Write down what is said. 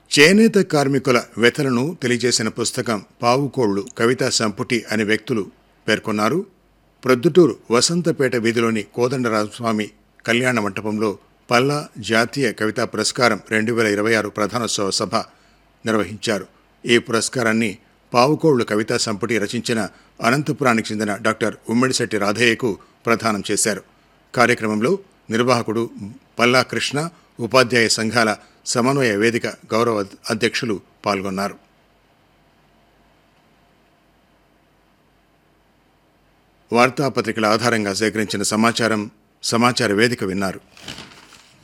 చేనేత కార్మికుల వ్యతలను తెలియజేసిన పుస్తకం పావుకోళ్లు కవితా సంపుటి అనే వ్యక్తులు పేర్కొన్నారు ప్రొద్దుటూరు వసంతపేట వీధిలోని కోదండరామస్వామి కళ్యాణ మంటపంలో పల్లా జాతీయ కవితా పురస్కారం రెండు వేల ఇరవై ఆరు ప్రధానోత్సవ సభ నిర్వహించారు ఈ పురస్కారాన్ని పావుకోళ్లు కవితా సంపుటి రచించిన అనంతపురానికి చెందిన డాక్టర్ ఉమ్మిడిశెట్టి రాధయ్యకు ప్రదానం చేశారు కార్యక్రమంలో నిర్వాహకుడు పల్లా కృష్ణ ఉపాధ్యాయ సంఘాల సమన్వయ వేదిక గౌరవ అధ్యక్షులు పాల్గొన్నారు వార్తాపత్రికల ఆధారంగా సేకరించిన సమాచారం సమాచార వేదిక విన్నారు